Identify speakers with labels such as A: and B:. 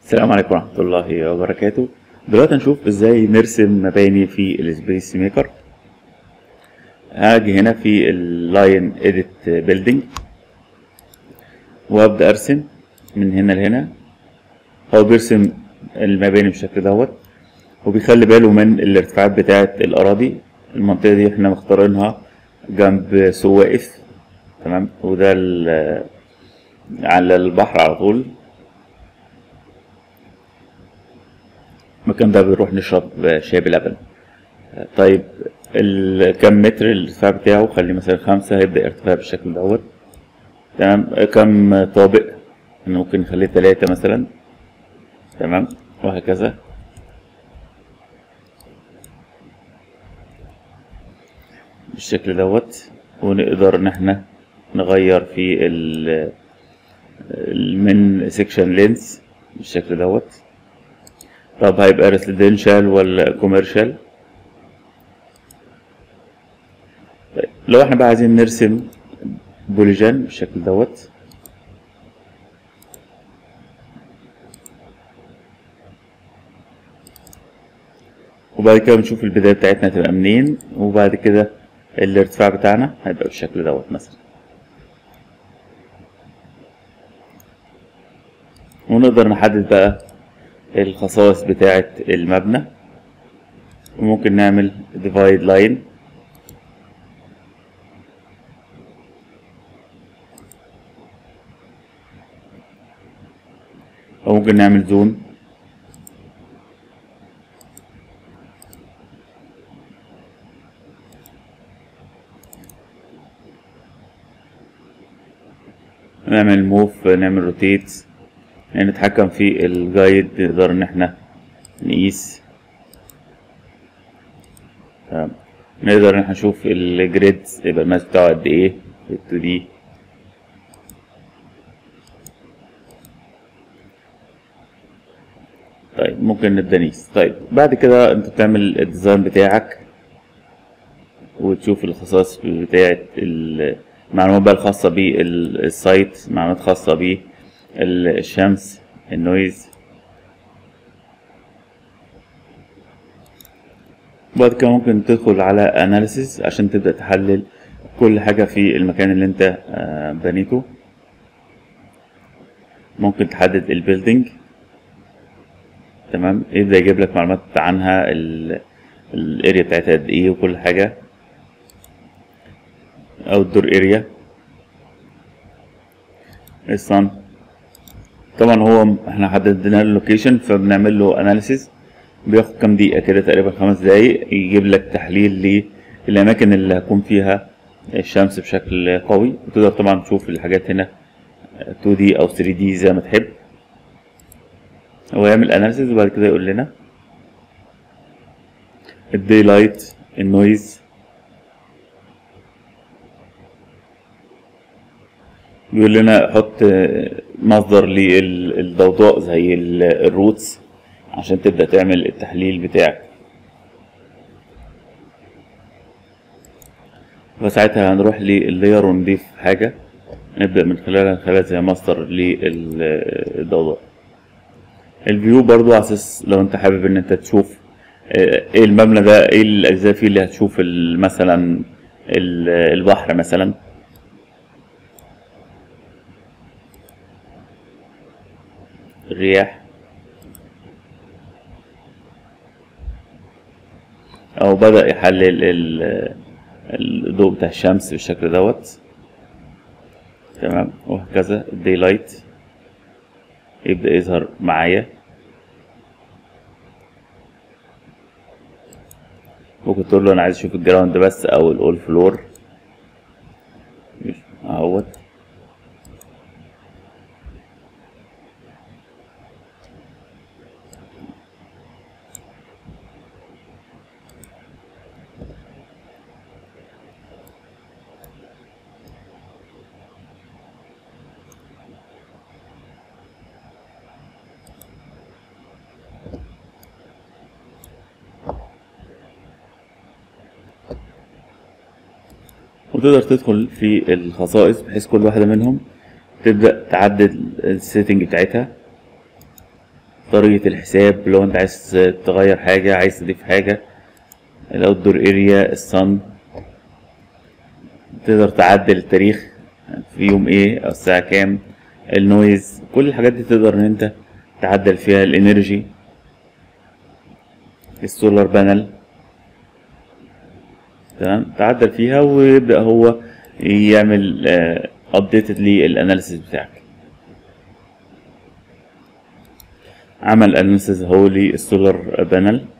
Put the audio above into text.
A: السلام عليكم ورحمة الله وبركاته دلوقتي هنشوف ازاي نرسم مباني في السبيس ميكر هاجي هنا في اللاين اديت بيلدينج وابدا ارسم من هنا لهنا هو بيرسم المباني بالشكل دوت وبيخلي باله من الارتفاعات بتاعة الأراضي المنطقة دي احنا مختارينها جنب سوق واقف تمام وده ال- على البحر على طول المكان ده بنروح نشرب شاي بلبن طيب ال- كم متر الارتفاع بتاعه خليه مثلا خمسة هيبدأ يرتفع بالشكل دوت تمام كم طابق إحنا ممكن نخليه تلاتة مثلا تمام وهكذا بالشكل دوت ونقدر ان احنا نغير في ال من سيكشن لينس بالشكل دوت طب هيبقى ريسيدنشال ولا كوميرشال طيب لو احنا بقى عايزين نرسم بوليجان بالشكل دوت وبعد كده بنشوف البداية بتاعتنا هتبقى منين وبعد كده الارتفاع بتاعنا هيبقى بالشكل دوت مثلا ونقدر نحدد بقى الخصائص بتاعة المبنى وممكن نعمل divide line أو ممكن نعمل زون نعمل موف نعمل روتيت يعني نتحكم في الجايد نقدر ان احنا نقيس تمام نقدر ان احنا نشوف الجريد يبقى الماس بتاعه قد ايه في 2 دي طيب ممكن نبدأ نقيس طيب بعد كده انت بتعمل الديزاين بتاعك وتشوف الخصائص بتاعة المعلومات بقى الخاصة بالسايت معلومات خاصة بالشمس النويز بعد كده ممكن تدخل على اناليسيس عشان تبدأ تحلل كل حاجة في المكان اللي انت آه، بنيته ممكن تحدد البيلدينج تمام يبدأ يجيب لك معلومات عنها الاريا بتاعتها قد ايه وكل حاجة او الدور اريا الصن طبعا هو احنا حددنا اللوكيشن فبنعمل له اناليسيز بياخد كام دقيقة كده تقريبا خمس دقايق يجيب لك تحليل للأماكن اللي هتكون فيها الشمس بشكل قوي وتقدر طبعا تشوف الحاجات هنا 2D أو 3D زي ما تحب هو يعمل اناليسيز وبعد كده يقول لنا الدي لايت النويز بيقول لنا حط مصدر للضوضاء زي ال- الروتس عشان تبدأ تعمل التحليل بتاعك فساعتها هنروح لللاير ونضيف حاجة نبدأ من خلالها نخليها زي مصدر للضوضاء الفيو برضو على اساس لو انت حابب ان انت تشوف آه، ايه المبنى ده ايه الاجزاء فيه اللي هتشوف ال- مثلا ال- البحر مثلا الرياح او بدأ يحلل ال- الضوء بتاع الشمس بالشكل دوت تمام وهكذا الدي لايت يبدأ يظهر معايا ممكن تقول له انا عايز اشوف الجراوند بس او الاول فلور اهوت وتقدر تدخل في الخصائص بحيث كل واحدة منهم تبدأ تعدل السيتنج بتاعتها طريقة الحساب لو انت عايز تغير حاجة عايز تضيف حاجة الاوتدور اريا الصن تقدر تعدل التاريخ في يوم ايه او الساعة كام النويز كل الحاجات دي تقدر ان انت تعدل فيها الانرجي السولار بانل تمام تعدل فيها ويبدأ هو يعمل ابديتد للاناليسيس بتاعك عمل اناليسيس هو للسولار بانل